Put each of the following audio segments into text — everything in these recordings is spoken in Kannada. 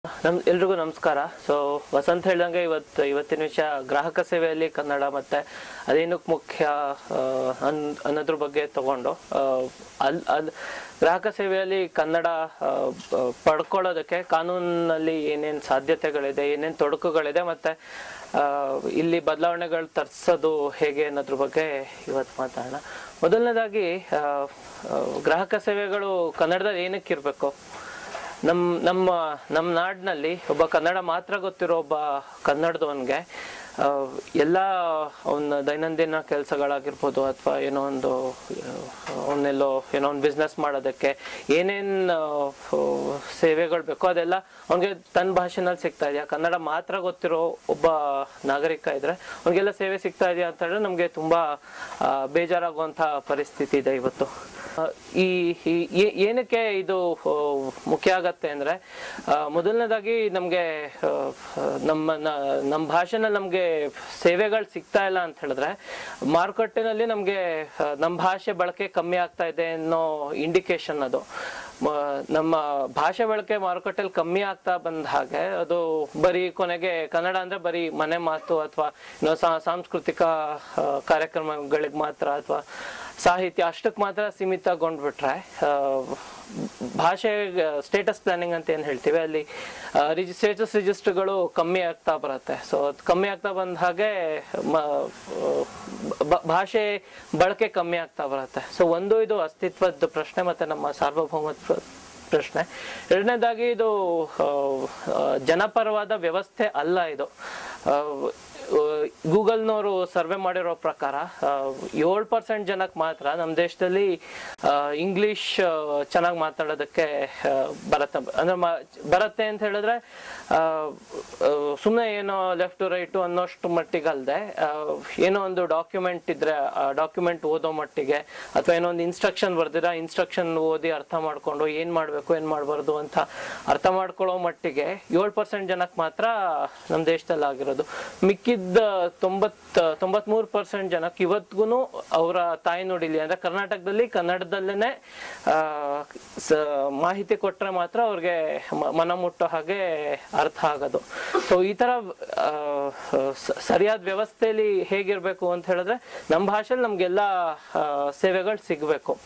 ನಮ್ ಎಲ್ರಿಗೂ ನಮಸ್ಕಾರ ಸೊ ವಸಂತ್ ಹೇಳ್ದಂಗೆ ಇವತ್ತು ಇವತ್ತಿನ ವಿಷಯ ಗ್ರಾಹಕ ಸೇವೆಯಲ್ಲಿ ಕನ್ನಡ ಮತ್ತೆ ಅದೇನಕ್ಕೆ ಮುಖ್ಯ ಆ, ಅನ್ ಅನ್ನೋದ್ರ ಬಗ್ಗೆ ತಗೊಂಡು ಆ, ಅಲ್ ಅಲ್ ಗ್ರಾಹಕ ಸೇವೆಯಲ್ಲಿ ಕನ್ನಡ ಆ, ಬ- ಪಡ್ಕೊಳ್ಳೋದಕ್ಕೆ ಕಾನೂನಿನಲ್ಲಿ ಏನೇನು ಸಾಧ್ಯತೆಗಳಿದೆ ಏನೇನು ತೊಡಕುಗಳಿದೆ ಮತ್ತೆ ಆ, ಇಲ್ಲಿ ಬದಲಾವಣೆಗಳು ತರಿಸೋದು ಹೇಗೆ ಅನ್ನೋದ್ರ ಬಗ್ಗೆ ಇವತ್ತು ಮಾತಾಡೋಣ ಮೊದಲನೇದಾಗಿ ಆ, ಆ, ಗ್ರಾಹಕ ಸೇವೆಗಳು ಕನ್ನಡದಲ್ಲಿ ಏನಕ್ಕೆ ಇರಬೇಕು ನಮ್ ನಮ್ಮ ನಮ್ಮ ನಾಡಿನಲ್ಲಿ ಒಬ್ಬ ಕನ್ನಡ ಮಾತ್ರ ಗೊತ್ತಿರೋ ಒಬ್ಬ ಕನ್ನಡದವನ್ಗೆ ಆ, ಎಲ್ಲ ಅವನ ದೈನಂದಿನ ಕೆಲಸಗಳಾಗಿರ್ಬೋದು ಅಥವಾ ಏನೋ ಒಂದು ಅವನ್ನೆಲ್ಲೋ ಏನೋ ಒಂದು ಬಿಸ್ನೆಸ್ ಮಾಡೋದಕ್ಕೆ ಏನೇನು ಸೇವೆಗಳು ಬೇಕೋ ಅದೆಲ್ಲ ಅವನಿಗೆ ತನ್ನ ಭಾಷೆನಲ್ಲಿ ಸಿಗ್ತಾ ಇದೆಯಾ ಕನ್ನಡ ಮಾತ್ರ ಗೊತ್ತಿರೋ ಒಬ್ಬ ನಾಗರಿಕ ಇದ್ರೆ ಅವ್ನಿಗೆಲ್ಲ ಸೇವೆ ಸಿಗ್ತಾ ಇದೆಯಾ ಅಂತ ಹೇಳಿದ್ರೆ ನಮಗೆ ತುಂಬಾ ಆ, ಬೇಜಾರಾಗುವಂಥ ಪರಿಸ್ಥಿತಿ ಇದೆ ಇವತ್ತು ಆ, ಈ ಈ- ಏ- ಏನಕ್ಕೆ ಇದು ಆ, ಮುಖ್ಯ ಆಗತ್ತೆ ಅಂದ್ರೆ ಆ, ಮೊದಲನೇದಾಗಿ ನಮ್ಗೆ ಆ, ನಮ್ಮ ನ- ನಮ್ಮ ಭಾಷೆನಲ್ಲಿ ನಮ್ಗೆ ಸೇವೆಗಳು ಸಿಗ್ತಾ ಇಲ್ಲ ಅಂತ ಹೇಳಿದ್ರೆ ಮಾರುಕಟ್ಟೆನಲ್ಲಿ ನಮ್ಗೆ ಆ, ನಮ್ಮ ಭಾಷೆ ಬಳಕೆ ಕಮ್ಮಿ ಆಗ್ತಾ ಇದೆ ಅನ್ನೋ ಇಂಡಿಕೇಶನ್ ಅದು ಮ- ನಮ್ಮ ಭಾಷೆ ಬಳಕೆ ಮಾರುಕಟ್ಟೆಯಲ್ಲಿ ಕಮ್ಮಿ ಆಗ್ತಾ ಬಂದ ಹಾಗೆ ಅದು ಬರೀ ಕೊನೆಗೆ ಕನ್ನಡ ಅಂದ್ರೆ ಬರೀ ಮನೆ ಮಾತು ಅಥವಾ ಏನೋ ಸಾ- ಸಾಂಸ್ಕೃತಿಕ ಆ, ಕಾರ್ಯಕ್ರಮಗಳಿಗೆ ಮಾತ್ರ ಅಥವಾ ಸಾಹಿತ್ಯ ಅಷ್ಟಕ್ಕೆ ಮಾತ್ರ ಸೀಮಿತಗೊಂಡ್ಬಿಟ್ರೆ ಆ, ಭಾಷೆ ಸ್ಟೇಟಸ್ ಪ್ಲಾನಿಂಗ್ ಅಂತ ಏನ್ ಹೇಳ್ತೀವಿ ಅಲ್ಲಿ ಸ್ಟೇಟಸ್ ರಿಜಿಸ್ಟರ್ಗಳು ಕಮ್ಮಿ ಆಗ್ತಾ ಬರುತ್ತೆ ಸೊ ಅದು ಕಮ್ಮಿ ಆಗ್ತಾ ಬಂದ ಹಾಗೆ ಮ- ಬ- ಭಾಷೆ ಬಳಕೆ ಕಮ್ಮಿ ಆಗ್ತಾ ಬರುತ್ತೆ ಸೊ ಒಂದು ಇದು ಅಸ್ತಿತ್ವದ ಪ್ರಶ್ನೆ ಮತ್ತೆ ನಮ್ಮ ಸಾರ್ವಭೌಮತ್ವ ಪ್ರಶ್ನೆ ಎರಡನೇದಾಗಿ ಇದು ಆ, ಆ, ಜನಪರವಾದ ವ್ಯವಸ್ಥೆ ಅಲ್ಲ ಇದು ಗೂಗಲ್ನವರು ಸರ್ವೆ ಮಾಡಿರೋ ಪ್ರಕಾರ ಏಳು ಪರ್ಸೆಂಟ್ ಜನಕ್ಕೆ ಮಾತ್ರ ನಮ್ಮ ದೇಶದಲ್ಲಿ ಇಂಗ್ಲಿಷ್ ಚೆನ್ನಾಗಿ ಮಾತಾಡೋದಕ್ಕೆ ಆ, ಬರತ್ತೆ ಅಂದ್ರೆ ಮ- ಬರತ್ತೆ ಅಂತ ಹೇಳಿದ್ರೆ ಸುಮ್ಮನೆ ಏನೋ ಲೆಫ್ಟ್ ರೈಟು ಅನ್ನೋಷ್ಟು ಮಟ್ಟಿಗೆ ಅಲ್ಲದೆ ಏನೋ ಒಂದು ಡಾಕ್ಯುಮೆಂಟ್ ಇದ್ರೆ ಆ ಡಾಕ್ಯುಮೆಂಟ್ ಓದೋ ಮಟ್ಟಿಗೆ ಅಥವಾ ಏನೋ ಒಂದು ಇನ್ಸ್ಟ್ರಕ್ಷನ್ ಬರ್ದಿರ ಇನ್ಸ್ಟ್ರಕ್ಷನ್ ಓದಿ ಅರ್ಥ ಮಾಡ್ಕೊಂಡು ಏನ್ ಮಾಡ್ಬೇಕು ಏನ್ ಮಾಡಬಾರ್ದು ಅಂತ ಅರ್ಥ ಮಾಡ್ಕೊಳ್ಳೋ ಮಟ್ಟಿಗೆ ಏಳು ಪರ್ಸೆಂಟ್ ಜನಕ್ಕೆ ಮಾತ್ರ ನಮ್ಮ ದೇಶದಲ್ಲಿ ಆಗಿರೋದು ಮಿಕ್ಕಿದ್ದ ತೊಂಬತ್ ತೊಂಬತ್ಮೂರು ಪರ್ಸೆಂಟ್ ಜನಕ್ಕೆ ಇವತ್ತಿಗೂ ಅವರ ತಾಯಿ ನುಡಿಲಿ ಅಂದ್ರೆ ಕರ್ನಾಟಕದಲ್ಲಿ ಕನ್ನಡದಲ್ಲೇನೆ ಆ, ಸ- ಮಾಹಿತಿ ಕೊಟ್ರೆ ಮಾತ್ರ ಅವ್ರಿಗೆ ಮ- ಮನ ಮುಟ್ಟೋ ಹಾಗೆ ಅರ್ಥ ಆಗೋದು ಸೊ ಈ ತರ ಆ, ಸ- ಸರಿಯಾದ ವ್ಯವಸ್ಥೆಯಲ್ಲಿ ಹೇಗಿರ್ಬೇಕು ಅಂತ ಹೇಳಿದ್ರೆ ನಮ್ಮ ಭಾಷೆಲಿ ನಮ್ಗೆಲ್ಲ ಆ, ಸೇವೆಗಳು ಸಿಗ್ಬೇಕು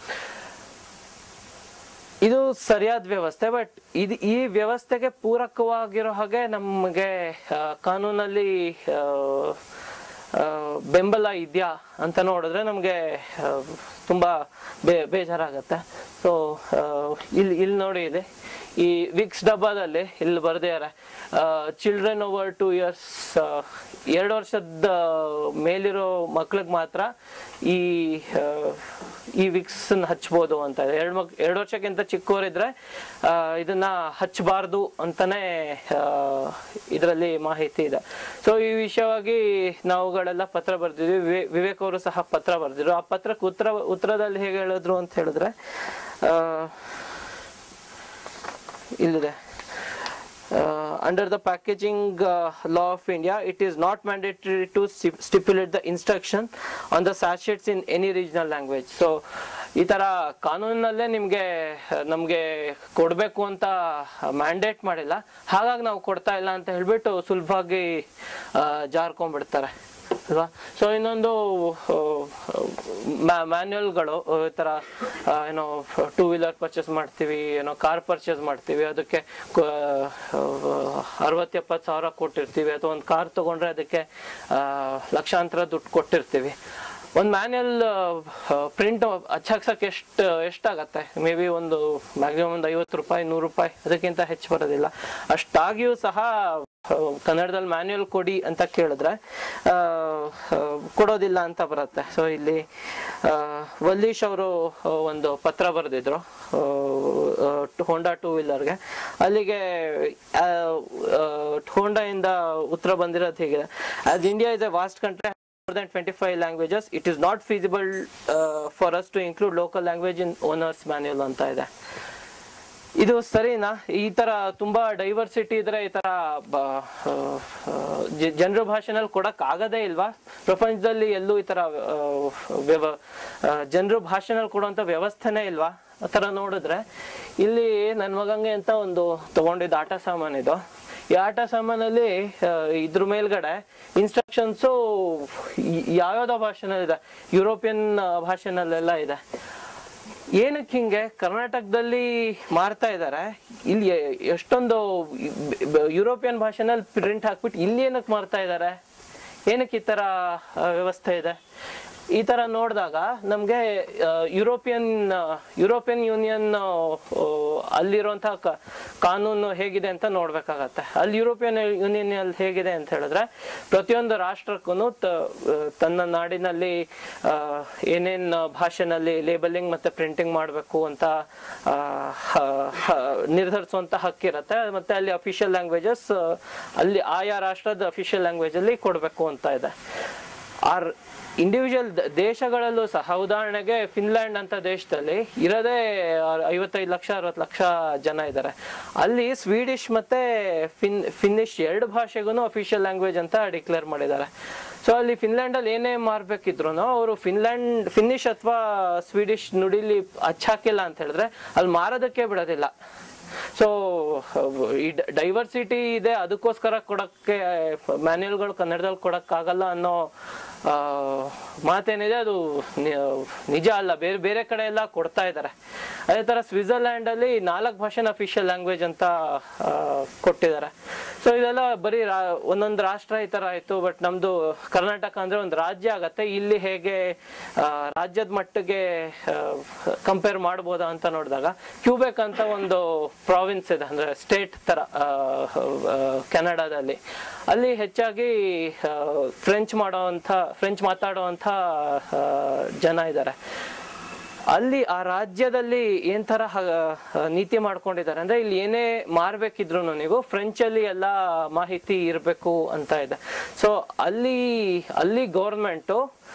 ಇದು ಸರಿಯಾದ ವ್ಯವಸ್ಥೆ ಬಟ್ ಇದು ಈ ವ್ಯವಸ್ಥೆಗೆ ಪೂರಕವಾಗಿರೋ ಹಾಗೆ ನಮಗೆ ಆ, ಕಾನೂನಲ್ಲಿ ಆ, ಆ, ಬೆಂಬಲ ಇದೆಯಾ ಅಂತ ನೋಡಿದ್ರೆ ನಮಗೆ ತುಂಬಾ ಬೇ ಬೇಜಾರಾಗತ್ತೆ ಸೊ ಇಲ್ಲಿ ಇಲ್ಲಿ ನೋಡಿ ಇಲ್ಲಿ ಈ ವಿಕ್ಸ್ ಡಬ್ಬಾದಲ್ಲಿ ಇಲ್ಲಿ ಬರ್ದಿದ್ದಾರೆ ಚಿಲ್ಡ್ರನ್ ಓವರ್ ಟೂ ಇಯರ್ಸ್ ಎರಡು ವರ್ಷದ ಮೇಲಿರೋ ಮಕ್ಳಿಗೆ ಮಾತ್ರ ಈ ಆ, ಈ ವಿಕ್ಸ್ ಹಚ್ಬೋದು ಅಂತ ಇದೆ ಎರಡು ಮಕ್ ಎರಡು ವರ್ಷಕ್ಕಿಂತ ಚಿಕ್ಕವರಿದ್ರೆ ಆ, ಇದನ್ನ ಹಚ್ಚಬಾರ್ದು ಅಂತಾನೆ ಇದರಲ್ಲಿ ಮಾಹಿತಿ ಇದೆ ಸೊ ಈ ವಿಷಯವಾಗಿ ನಾವುಗಳೆಲ್ಲ ಪತ್ರ ಬರ್ದಿದ್ವಿ ವಿವೇ- ವಿವೇಕ್ ಅವರು ಸಹ ಪತ್ರ ಬರ್ದಿದ್ರು ಆ ಪತ್ರಕ್ಕೆ ಉತ್ತರ ಉತ್ತರದಲ್ಲಿ ಹೇಗೆ ಹೇಳಿದ್ರು ಅಂತ ಹೇಳಿದ್ರೆ ಆ, ಇಲ್ಲಿದೆ uh, under the packaging uh, law of India, it is not mandatory to sti- stipulate the instruction on the sachets in any regional language. So, ಈ ತರ ಕಾನೂನಿನಲ್ಲೇ ನಿಮ್ಗೆ ನಮ್ಗೆ ಕೊಡ್ಬೇಕು ಅಂತ ಮ್ಯಾಂಡೇಟ್ ಮಾಡಿಲ್ಲ ಹಾಗಾಗಿ ನಾವು ಕೊಡ್ತಾ ಇಲ್ಲ ಅಂತ ಹೇಳ್ಬಿಟ್ಟು ಸುಲಭವಾಗಿ ಆ, ಜಾರ್ಕೊಂಡ್ಬಿಡ್ತಾರೆ ಅಲ್ವಾ ಸೊ ಇನ್ನೊಂದು ಮ್ಯಾನ್ಯಲ್ಗಳು ಈ ತರ ಆ, ಏನೋ ಟೂ ವೀಲರ್ ಪರ್ಚೇಸ್ ಮಾಡ್ತೀವಿ ಏನೋ ಕಾರ್ ಪರ್ಚೇಸ್ ಮಾಡ್ತೀವಿ ಅದಕ್ಕೆ ಅರವತ್ತು ಎಪ್ಪತ್ತು ಸಾವಿರ ಕೊಟ್ಟಿರ್ತೀವಿ ಅಥವಾ ಒಂದು ಕಾರ್ ತಗೊಂಡ್ರೆ ಅದಕ್ಕೆ ಆ, ಲಕ್ಷಾಂತರ ದುಡ್ಡು ಕೊಟ್ಟಿರ್ತೀವಿ ಒಂದು ಮ್ಯಾನ್ಯಲ್ ಪ್ರಿಂಟ್ ಹಚ್ಚಾಕ್ಸಕ್ಕೆ ಎಷ್ಟು ಎಷ್ಟಾಗತ್ತೆ ಮೇ ಬಿ ಒಂದು ಮ್ಯಾಕ್ಸಿಮಮ್ ಒಂದು ಐವತ್ತು ರೂಪಾಯಿ ನೂರು ರೂಪಾಯಿ ಅದಕ್ಕಿಂತ ಹೆಚ್ಚು ಬರೋದಿಲ್ಲ ಅಷ್ಟಾಗಿಯೂ ಸಹ ಆ, ಕನ್ನಡದಲ್ಲಿ ಮ್ಯಾನ್ಯಲ್ ಕೊಡಿ ಅಂತ ಕೇಳಿದ್ರೆ ಆ, ಆ, ಕೊಡೋದಿಲ್ಲ ಅಂತ ಬರುತ್ತೆ ಸೊ ಇಲ್ಲಿ ಆ, ವಲ್ಲೀಶ್ ಅವರು ಒಂದು ಪತ್ರ ಬರೆದಿದ್ರು ಹೋಂಡಾ ಟೂ ವೀಲರ್ಗೆ ಅಲ್ಲಿಗೆ ಹೋಂಡಾ ಇಂದ ಉತ್ತರ ಬಂದಿರೋದು ಹೇಗಿದೆ as India is a vast country more than 25 languages it is not feasible uh, for us to include local language in owners manual ಅಂತ ಇದೆ ಇದು ಸರಿನಾ ಈ ತರ ತುಂಬಾ ಡೈವರ್ಸಿಟಿ ಇದ್ರೆ ಈ ತರ ಜನರ ಭಾಷೆನಲ್ಲಿ ಕೊಡಕ್ ಆಗದೇ ಇಲ್ವಾ ಪ್ರಪಂಚದಲ್ಲಿ ಎಲ್ಲೂ ಈ ತರ ಜನರ ಭಾಷೆನಲ್ಲಿ ಕೊಡುವಂತ ವ್ಯವಸ್ಥೆನೇ ಇಲ್ವಾ ಆ ಥರ ನೋಡಿದ್ರೆ ಇಲ್ಲಿ ನನ್ನ ಮಗಂಗೆ ಅಂತ ಒಂದು ತಗೊಂಡಿದ್ದ ಆಟ ಸಾಮಾನಿದು ಈ ಆಟ ಸಾಮಾನಲ್ಲಿ ಆ, ಇದ್ರ ಮೇಲ್ಗಡೆ ಇನ್ಸ್ಟ್ರಕ್ಷನ್ಸು ಯಾವ್ಯಾವ್ದೋ ಭಾಷೆನಲ್ಲಿದೆ ಯುರೋಪಿಯನ್ ಭಾಷೆನಲ್ಲೆಲ್ಲ ಇದೆ ಏನಕ್ಕೆ ಹಿಂಗೆ ಕರ್ನಾಟಕದಲ್ಲಿ ಮಾರ್ತಾ ಇದ್ದಾರೆ ಇಲ್ಲಿ ಎ- ಎಷ್ಟೊಂದು ಯುರೋಪಿಯನ್ ಭಾಷೆನಲ್ಲಿ ಪ್ರಿಂಟ್ ಹಾಕ್ಬಿಟ್ಟು ಇಲ್ಲಿ ಏನಕ್ಕೆ ಮಾರ್ತಾ ಇದ್ದಾರೆ ಏನಕ್ಕೆ ಈ ಥರ ಆ, ವ್ಯವಸ್ಥೆ ಇದೆ ಈ ಥರ ನೋಡಿದಾಗ ನಮಗೆ ಯುರೋಪಿಯನ್ ಯುರೋಪಿಯನ್ ಯೂನಿಯನ್ ಅಲ್ಲಿರುವಂತಹ ಕ- ಕಾನೂನು ಹೇಗಿದೆ ಅಂತ ನೋಡ್ಬೇಕಾಗತ್ತೆ ಅಲ್ಲಿ ಯುರೋಪಿಯನ್ ಯೂನಿಯನ್ ಅಲ್ಲಿ ಹೇಗಿದೆ ಅಂತ ಹೇಳಿದ್ರೆ ಪ್ರತಿಯೊಂದು ರಾಷ್ಟ್ರಕ್ಕೂ ತನ್ನ ನಾಡಿನಲ್ಲಿ ಆ, ಏನೇನ್ ಭಾಷೆನಲ್ಲಿ ಲೇಬಲಿಂಗ್ ಮತ್ತೆ ಪ್ರಿಂಟಿಂಗ್ ಮಾಡಬೇಕು ಅಂತ ಆ, ಹ- ಹ- ನಿರ್ಧರಿಸುವಂತ ಹಕ್ಕಿರತ್ತೆ ಮತ್ತೆ ಅಲ್ಲಿ ಅಫಿಷಿಯಲ್ ಲ್ಯಾಂಗ್ವೇಜಸ್ ಅಲ್ಲಿ ಆಯಾ ರಾಷ್ಟ್ರದ ಅಫಿಷಿಯಲ್ ಲ್ಯಾಂಗ್ವೇಜ್ ಅಲ್ಲಿ ಕೊಡಬೇಕು ಅಂತ ಇದೆ ಆರ್ ಇಂಡಿವಿಜುವಲ್ ದೇಶಗಳಲ್ಲೂ ಸಹ ಉದಾಹರಣೆಗೆ ಫಿನ್ಲ್ಯಾಂಡ್ ಅಂತ ದೇಶದಲ್ಲಿ ಇರೋದೇ ಐವತ್ತೈದು ಲಕ್ಷ ಅರವತ್ತು ಲಕ್ಷ ಜನ ಇದ್ದಾರೆ ಅಲ್ಲಿ ಸ್ವೀಡಿಶ್ ಮತ್ತೆ ಫಿನ್ ಫಿನ್ನಿಶ್ ಎರಡು ಭಾಷೆಗೂ ಅಫಿಷಿಯಲ್ ಲ್ಯಾಂಗ್ವೇಜ್ ಅಂತ ಡಿಕ್ಲೇರ್ ಮಾಡಿದ್ದಾರೆ ಸೊ ಅಲ್ಲಿ ಫಿನ್ಲ್ಯಾಂಡ್ ಅಲ್ಲಿ ಏನೇ ಮಾರ್ಬೇಕಿದ್ರು ಅವರು ಫಿನ್ಲ್ಯಾಂಡ್ ಫಿನ್ನಿಶ್ ಅಥವಾ ಸ್ವೀಡಿಶ್ ನುಡಿಲಿ ಹಚ್ಚಾಕಿಲ್ಲ ಅಂತ ಹೇಳಿದ್ರೆ ಅಲ್ಲಿ ಮಾರೋದಕ್ಕೆ ಬಿಡೋದಿಲ್ಲ ಸೊ ಈ ಡೈವರ್ಸಿಟಿ ಇದೆ ಅದಕ್ಕೋಸ್ಕರ ಕೊಡಕ್ಕೆ ಮ್ಯಾನ್ಯಲ್ಗಳು ಕನ್ನಡದಲ್ಲಿ ಕೊಡಕ್ಕಾಗಲ್ಲ ಅನ್ನೋ ಆ, ಮಾತೇನಿದೆ ಅದು ನಿ- ನಿಜ ಅಲ್ಲ ಬೇರೆ ಬೇರೆ ಕಡೆ ಎಲ್ಲ ಕೊಡ್ತಾ ಇದ್ದಾರೆ ಅದೇ ತರ ಸ್ವಿಟ್ಜರ್ಲ್ಯಾಂಡ್ ಅಲ್ಲಿ ನಾಲ್ಕು ಭಾಷೆನ ಅಫಿಷಿಯಲ್ ಲ್ಯಾಂಗ್ವೇಜ್ ಅಂತ ಆ, ಕೊಟ್ಟಿದ್ದಾರೆ ಸೊ ಇದೆಲ್ಲ ಬರೀ ರಾ- ಒಂದೊಂದು ರಾಷ್ಟ್ರ ಈ ತರ ಆಯ್ತು ಬಟ್ ನಮ್ದು ಕರ್ನಾಟಕ ಅಂದ್ರೆ ಒಂದು ರಾಜ್ಯ ಆಗತ್ತೆ ಇಲ್ಲಿ ಹೇಗೆ ಆ, ರಾಜ್ಯದ ಮಟ್ಟಿಗೆ ಕಂಪೇರ್ ಮಾಡ್ಬೋದಾ ಅಂತ ನೋಡಿದಾಗ ಕ್ಯೂಬೆಕ್ ಅಂತ ಒಂದು ಪ್ರಾವಿನ್ಸ್ ಇದೆ ಅಂದ್ರೆ ಸ್ಟೇಟ್ ತರ ಆ, ಆ, ಕೆನಡಾದಲ್ಲಿ ಅಲ್ಲಿ ಹೆಚ್ಚಾಗಿ ಫ್ರೆಂಚ್ ಮಾಡೋವಂಥ ಫ್ರೆಂಚ್ ಮಾತಾಡುವಂಥ ಆ, ಜನ ಇದ್ದಾರೆ ಅಲ್ಲಿ ಆ ರಾಜ್ಯದಲ್ಲಿ ಏನ್ ತರ ಹ- ನೀತಿ ಮಾಡ್ಕೊಂಡಿದ್ದಾರೆ ಅಂದ್ರೆ ಇಲ್ಲಿ ಏನೇ ಮಾರ್ಬೇಕಿದ್ರು ನೀವು ಫ್ರೆಂಚ್ ಅಲ್ಲಿ ಎಲ್ಲ ಮಾಹಿತಿ ಇರಬೇಕು ಅಂತ ಇದೆ ಸೊ ಅಲ್ಲಿ ಅಲ್ಲಿ ಗೌರ್ಮೆಂಟು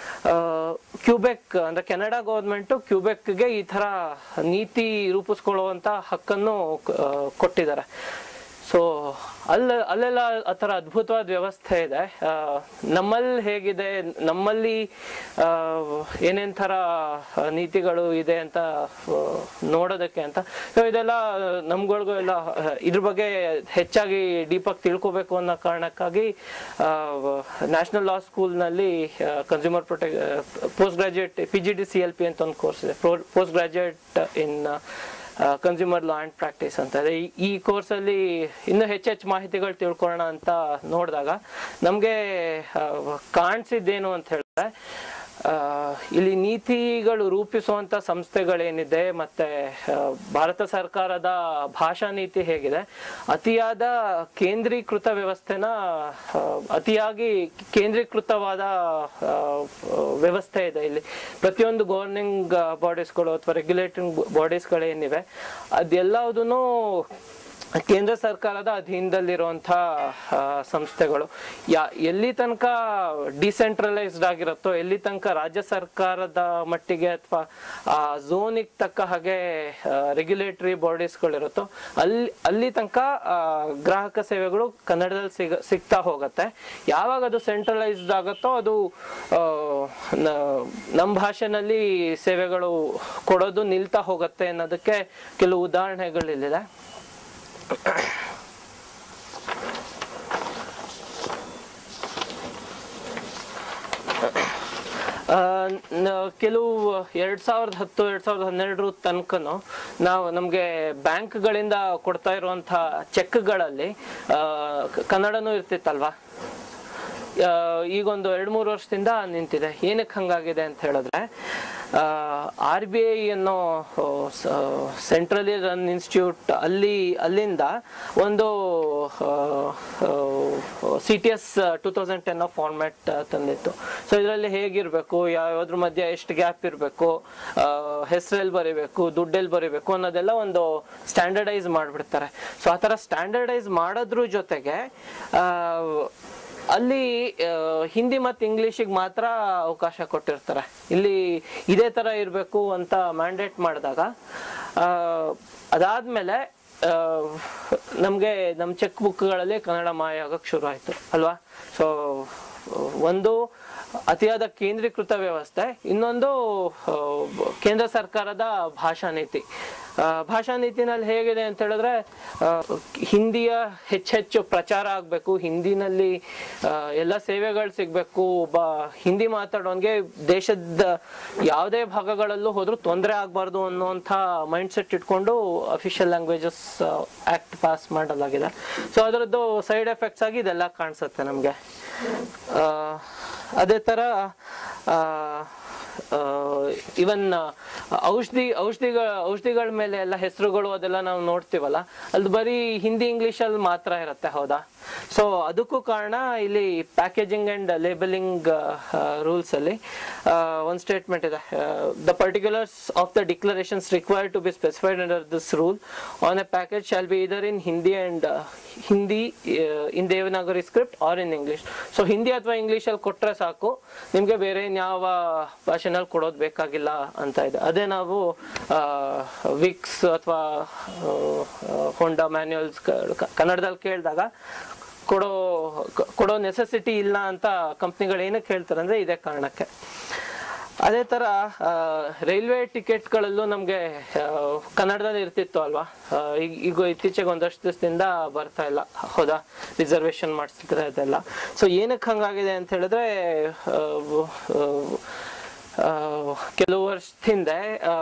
ಕ್ಯೂಬೆಕ್ ಅಂದ್ರೆ ಕೆನಡಾ ಗೌರ್ಮೆಂಟು ಕ್ಯೂಬೆಕ್ಗೆ ಈ ತರ ನೀತಿ ರೂಪಿಸ್ಕೊಳ್ಳುವಂತ ಹಕ್ಕನ್ನು ಆ, ಕೊಟ್ಟಿದ್ದಾರೆ ಸೊ ಅಲ್ಲ ಅಲ್ಲೆಲ್ಲ ಆ ಥರ ಅದ್ಭುತವಾದ ವ್ಯವಸ್ಥೆ ಇದೆ ಆ, ನಮ್ಮಲ್ಲಿ ಹೇಗಿದೆ ನಮ್ಮಲ್ಲಿ ಆ, ಏನೇನ್ ಥರ ಆ, ನೀತಿಗಳು ಇದೆ ಅಂತ ಆ, ನೋಡೋದಕ್ಕೆ ಅಂತ ಸೊ ಇದೆಲ್ಲ ನಮ್ಗಳಿಗೂ ಎಲ್ಲ ಆ, ಇದ್ರ ಬಗ್ಗೆ ಹೆಚ್ಚಾಗಿ ಡೀಪಾಗಿ ತಿಳ್ಕೊಬೇಕು ಅನ್ನೋ ಕಾರಣಕ್ಕಾಗಿ ನ್ಯಾಷನಲ್ ಲಾ ಸ್ಕೂಲ್ನಲ್ಲಿ ಕನ್ಸ್ಯೂಮರ್ ಪ್ರೊಟೆಕ್ post graduate P G D C L P ಅಂತ ಒಂದು ಕೋರ್ಸ್ ಇದೆ post graduate in consumer law and practice ಅಂತ ಇದೆ ಈ- ಈ ಕೋರ್ಸಲ್ಲಿ ಇನ್ನೂ ಹೆಚ್ಚೆಚ್ಚು ಮಾಹಿತಿಗಳು ತಿಳ್ಕೊಳ್ಳೋಣ ಅಂತ ನೋಡಿದಾಗ ನಮಗೆ ಕಾಣಿಸಿದ್ದೇನು ಅಂತ ಹೇಳಿದ್ರೆ ಆ, ಇಲ್ಲಿ ನೀತಿಗಳು ರೂಪಿಸುವಂತ ಸಂಸ್ಥೆಗಳೇನಿದೆ ಮತ್ತೆ ಆ, ಭಾರತ ಸರ್ಕಾರದ ಭಾಷಾ ನೀತಿ ಹೇಗಿದೆ ಅತಿಯಾದ ಕೇಂದ್ರೀಕೃತ ವ್ಯವಸ್ಥೆನ ಆ, ಅತಿಯಾಗಿ ಕೇಂದ್ರೀಕೃತವಾದ ಆ, ವ್ಯವಸ್ಥೆ ಇದೆ ಇಲ್ಲಿ ಪ್ರತಿಯೊಂದು ಗವರ್ನಿಂಗ್ ಬಾಡೀಸ್ಗಳು ಅಥವಾ ರೆಗ್ಯುಲೇಟಿಂಗ್ ಬಾಡೀಸ್ಗಳೇನಿವೆ ಅದೆಲ್ಲದೂ ಕೇಂದ್ರ ಸರ್ಕಾರದ ಅಧೀನದಲ್ಲಿರುವಂತಹ ಆ, ಸಂಸ್ಥೆಗಳು ಯಾ ಎಲ್ಲಿ ತನಕ ಡಿಸೆಂಟ್ರಲೈಸ್ಡ್ ಆಗಿರುತ್ತೋ ಎಲ್ಲಿ ತನಕ ರಾಜ್ಯ ಸರ್ಕಾರದ ಮಟ್ಟಿಗೆ ಅಥವಾ ಆ ಝೋನಿಗೆ ತಕ್ಕ ಹಾಗೆ ರೆಗ್ಯುಲೇಟರಿ ಬಾಡೀಸ್ಗಳಿರುತ್ತೋ ಅಲ್ಲಿ ಅಲ್ಲಿ ತನಕ ಆ, ಗ್ರಾಹಕ ಸೇವೆಗಳು ಕನ್ನಡದಲ್ಲಿ ಸಿಗ ಸಿಗ್ತಾ ಹೋಗುತ್ತೆ ಯಾವಾಗ ಅದು ಸೆಂಟ್ರಲೈಸ್ಡ್ ಆಗುತ್ತೋ ಅದು ಆ, ನ- ನಮ್ಮ ಭಾಷೆನಲ್ಲಿ ಸೇವೆಗಳು ಕೊಡೋದು ನಿಲ್ತಾ ಹೋಗುತ್ತೆ ಅನ್ನೋದಕ್ಕೆ ಕೆಲವು ಉದಾಹರಣೆಗಳಿಲ್ಲಿದೆ ಆ, ನ- ಕೆಲವು ಎರಡ್ ಸಾವಿರದ ಹತ್ತು ಎರಡ್ ಸಾವಿರದ ಹನ್ನೆರಡರ ತನಕನು ನಾವು ನಮಗೆ ಬ್ಯಾಂಕ್ಗಳಿಂದ ಕೊಡ್ತಾ ಇರುವಂತಹ ಚೆಕ್ಗಳಲ್ಲಿ ಆ, ಕ- ಕನ್ನಡನೂ ಇರ್ತಿತ್ತಲ್ವಾ ಆ, ಈಗೊಂದು ಎರಡು ಮೂರು ವರ್ಷದಿಂದ ನಿಂತಿದೆ ಏನಕ್ಕೆ ಹಂಗಾಗಿದೆ ಅಂತ ಹೇಳಿದ್ರೆ ಆರ್ ಬಿ ಐ ಅನ್ನೋ ಸೆಂಟ್ರಲಿ ರನ್ ಇನ್ಸ್ಟಿಟ್ಯೂಟ್ ಅಲ್ಲಿ ಅಲ್ಲಿಂದ ಒಂದು C T S two thousand ten format ತಂದಿತ್ತು ಸೊ ಇದರಲ್ಲಿ ಹೇಗಿರಬೇಕು ಯಾವ್ದ್ರ ಮಧ್ಯೆ ಎಷ್ಟು ಗ್ಯಾಪ್ ಇರಬೇಕು ಹೆಸರಲ್ಲಿ ಬರೀಬೇಕು ದುಡ್ಡಲ್ಲಿ ಬರೀಬೇಕು ಅನ್ನೋದೆಲ್ಲ ಒಂದು ಸ್ಟ್ಯಾಂಡರ್ಡೈಸ್ ಮಾಡಿಬಿಡ್ತಾರೆ ಸೊ ಆ ಥರ ಸ್ಟ್ಯಾಂಡರ್ಡೈಸ್ ಮಾಡೋದ್ರ ಜೊತೆಗೆ ಆ, ಅಲ್ಲಿ ಆ, ಹಿಂದಿ ಮತ್ತು ಇಂಗ್ಲಿಷಿಗೆ ಮಾತ್ರ ಅವಕಾಶ ಕೊಟ್ಟಿರ್ತಾರೆ ಇಲ್ಲಿ ಇದೇ ತರ ಇರಬೇಕು ಅಂತ ಮ್ಯಾಂಡೇಟ್ ಮಾಡಿದಾಗ ಆ, ಅದಾದ್ಮೇಲೆ ಆ, ನಮ್ಗೆ ನಮ್ಮ ಚೆಕ್ ಬುಕ್ಗಳಲ್ಲಿ ಕನ್ನಡ ಮಾಯ ಆಗಕ್ಕೆ ಶುರು ಆಯ್ತು ಅಲ್ವಾ ಸೊ ಒಂದು ಅತಿಯಾದ ಕೇಂದ್ರೀಕೃತ ವ್ಯವಸ್ಥೆ ಇನ್ನೊಂದು ಆ, ಕೇಂದ್ರ ಸರ್ಕಾರದ ಭಾಷಾ ನೀತಿ ಆ, ಭಾಷಾ ನೀತಿನಲ್ಲಿ ಹೇಗಿದೆ ಅಂತ ಹೇಳಿದ್ರೆ ಆ, ಹಿಂದಿಯ ಹೆಚ್ಚೆಚ್ಚು ಪ್ರಚಾರ ಆಗಬೇಕು ಹಿಂದಿನಲ್ಲಿ ಆ, ಎಲ್ಲ ಸೇವೆಗಳು ಸಿಗಬೇಕು ಒಬ್ಬ ಹಿಂದಿ ಮಾತಾಡೋನ್ಗೆ ದೇಶದ ಯಾವುದೇ ಭಾಗಗಳಲ್ಲೂ ಹೋದ್ರೂ ತೊಂದರೆ ಆಗಬಾರ್ದು ಅನ್ನುವಂಥ ಮೈಂಡ್ ಸೆಟ್ ಇಟ್ಕೊಂಡು ಅಫಿಷಿಯಲ್ ಲ್ಯಾಂಗ್ವೇಜಸ್ ಆಕ್ಟ್ ಪಾಸ್ ಮಾಡಲಾಗಿದೆ ಸೊ ಅದರದ್ದು ಸೈಡ್ ಎಫೆಕ್ಟ್ಸ್ ಆಗಿ ಇದೆಲ್ಲ ಕಾಣಿಸುತ್ತೆ ನಮಗೆ ಅದೇ ಥರ ಇವನ್ ಔಷಧಿ ಔಷಧಿಗಳ ಔಷಧಿಗಳ ಮೇಲೆ ಎಲ್ಲ ಹೆಸರುಗಳು ಅದೆಲ್ಲ ನಾವು ನೋಡ್ತೀವಲ್ಲ ಅಲ್ಲಿ ಬರೀ ಹಿಂದಿ ಇಂಗ್ಲಿಷಲ್ಲಿ ಮಾತ್ರ ಇರುತ್ತೆ ಹೌದಾ ಸೊ ಅದಕ್ಕೂ ಕಾರಣ ಇಲ್ಲಿ ಪ್ಯಾಕೇಜಿಂಗ್ ಅಂಡ್ ಲೇಬಲಿಂಗ್ ರೂಲ್ಸ್ ಅಲ್ಲಿ ಒಂದು ಸ್ಟೇಟ್ಮೆಂಟ್ ಇದೆ the particulars of the declarations required to be specified under this rule on a package shall be either in Hindi and Hindi in Devanagari script or in English so Hindi ಅಥವಾ ಇಂಗ್ಲಿಷಲ್ಲಿ ಕೊಟ್ಟರೆ ಸಾಕು ನಿಮಗೆ ಬೇರೆ ಇನ್ಯಾವ ಭಾಷೆನಲ್ಲಿ ಕೊಡೋದು ಬೇಕಾಗಿಲ್ಲ ಅಂತ ಇದೆ ಅದೇ ನಾವು ವಿಕ್ಸ್ ಅಥವಾ ಹೋಂಡಾ ಮ್ಯಾನ್ಯುಯಲ್ಸ್ ಕನ್ನಡದಲ್ಲಿ ಕೇಳಿದಾಗ ಕೊಡೋ ಕ- ಕೊಡೋ ನೆಸೆಸಿಟಿ ಇಲ್ಲ ಅಂತ ಕಂಪ್ನಿಗಳು ಏನಕ್ಕೆ ಹೇಳ್ತಾರೆ ಅಂದ್ರೆ ಇದೇ ಕಾರಣಕ್ಕೆ ಅದೇ ತರ ಆ, ರೈಲ್ವೆ ಟಿಕೆಟ್ಗಳಲ್ಲೂ ನಮಗೆ ಕನ್ನಡದಲ್ಲಿ ಇರ್ತಿತ್ತು ಅಲ್ವಾ ಆ, ಈಗ ಈಗ ಇತ್ತೀಚೆಗೆ ಒಂದಷ್ಟು ದಿವಸದಿಂದ ಬರ್ತಾ ಇಲ್ಲ ಹೌದಾ ರಿಸರ್ವೇಶನ್ ಮಾಡಿಸಿದ್ರೆ ಅದೆಲ್ಲ ಸೊ ಏನಕ್ಕೆ ಹಂಗಾಗಿದೆ ಅಂತ ಹೇಳಿದ್ರೆ ಆ, ಆ, ಕೆಲವು ವರ್ಷದ ಹಿಂದೆ ಆ,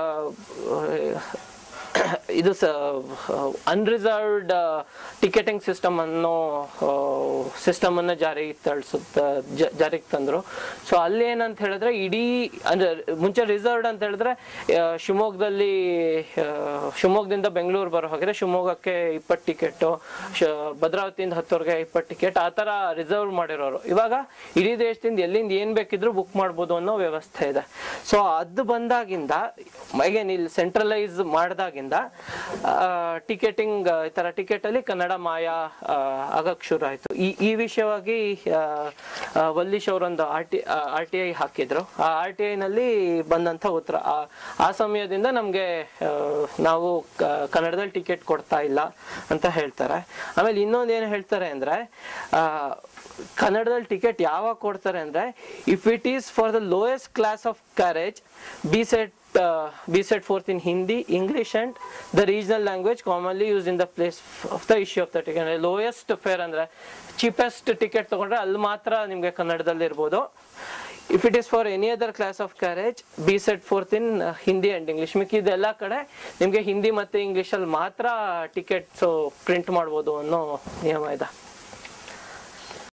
ಇದು ಸ ಅನ್ರಿಸರ್ವ್ಡ್ ಟಿಕೆಟಿಂಗ್ ಸಿಸ್ಟಮ್ ಅನ್ನೋ ಸಿಸ್ಟಮ್ ಅನ್ನ ಜಾರಿಗೆ ತಳಿಸುತ್ತ ಜಾರಿಗೆ ತಂದ್ರು ಸೊ ಅಲ್ಲಿ ಏನಂತ ಹೇಳಿದ್ರೆ ಇಡೀ ಅಂದ್ರೆ ಮುಂಚೆ ರಿಸರ್ವ್ಡ್ ಅಂತ ಹೇಳಿದ್ರೆ ಆ, ಶಿವಮೊಗ್ಗದಲ್ಲಿ ಆ, ಶಿವಮೊಗ್ಗದಿಂದ ಬೆಂಗಳೂರು ಬರೋ ಹಾಗಿದ್ರೆ ಶಿವಮೊಗ್ಗಕ್ಕೆ ಇಪ್ಪತ್ತು ಟಿಕೆಟ್ ಭದ್ರಾವತಿಯಿಂದ ಹತ್ತುವರೆಗೆ ಇಪ್ಪತ್ತು ಟಿಕೆಟ್ ಆ ತರ ರಿಸರ್ವ್ ಮಾಡಿರೋರು ಇವಾಗ ಇಡೀ ದೇಶದಿಂದ ಎಲ್ಲಿಂದ ಏನ್ ಬೇಕಿದ್ರು ಬುಕ್ ಮಾಡ್ಬೋದು ಅನ್ನೋ ವ್ಯವಸ್ಥೆ ಇದೆ ಸೊ ಅದು ಬಂದಾಗಿಂದ ಅಗೇನ್ ಇಲ್ಲಿ ಸೆಂಟ್ರಲೈಸ್ ಮಾಡಿದಾಗಿಂದ ಟಿಕೆಟಿಂಗ್ ಈ ತರ ಟಿಕೆಟ್ ಅಲ್ಲಿ ಕನ್ನಡ ಮಾಯ ಆ, ಆಗಕ್ ಶುರು ಆಯ್ತು ಈ ಈ ವಿಷಯವಾಗಿ ಆ, ಆ, ವಲ್ಲೀಶ್ ಅವರೊಂದು R T R T I ಹಾಕಿದ್ರು ಆ ಆರ್ ಟಿ ಐ ನಲ್ಲಿ ಬಂದಂತ ಉತ್ತರ ಆ- ಆ ಸಮಯದಿಂದ ನಮ್ಗೆ ಆ, ನಾವು ಕ- ಕನ್ನಡದಲ್ಲಿ ಟಿಕೆಟ್ ಕೊಡ್ತಾ ಇಲ್ಲ ಅಂತ ಹೇಳ್ತಾರೆ ಆಮೇಲೆ ಇನ್ನೊಂದು ಏನು ಹೇಳ್ತಾರೆ ಅಂದ್ರೆ ಆ, ಕನ್ನಡದಲ್ಲಿ ಟಿಕೆಟ್ ಯಾವಾಗ ಕೊಡ್ತಾರೆ ಅಂದ್ರೆ if it is for the lowest class of carriage be set be set forth in Hindi English and the regional language commonly use in the place of the issue of the ticket lowest fare ಅಂದ್ರೆ ಚೀಪೆಸ್ಟ್ ಟಿಕೆಟ್ ತಗೊಂಡ್ರೆ ಅಲ್ಲಿ ಮಾತ್ರ ನಿಮಗೆ ಕನ್ನಡದಲ್ಲಿ ಇರ್ಬೋದು if it is for any other class of carriage be set forth in Hindi and English ಮಿಕ್ಕಿದೆಲ್ಲ ಕಡೆ ನಿಮಗೆ ಹಿಂದಿ ಮತ್ತೆ ಇಂಗ್ಲಿಷಲ್ಲಿ ಮಾತ್ರ ಟಿಕೆಟ್ಸ್ ಪ್ರಿಂಟ್ ಮಾಡ್ಬೋದು ಅನ್ನೋ ನಿಯಮ ಇದೆ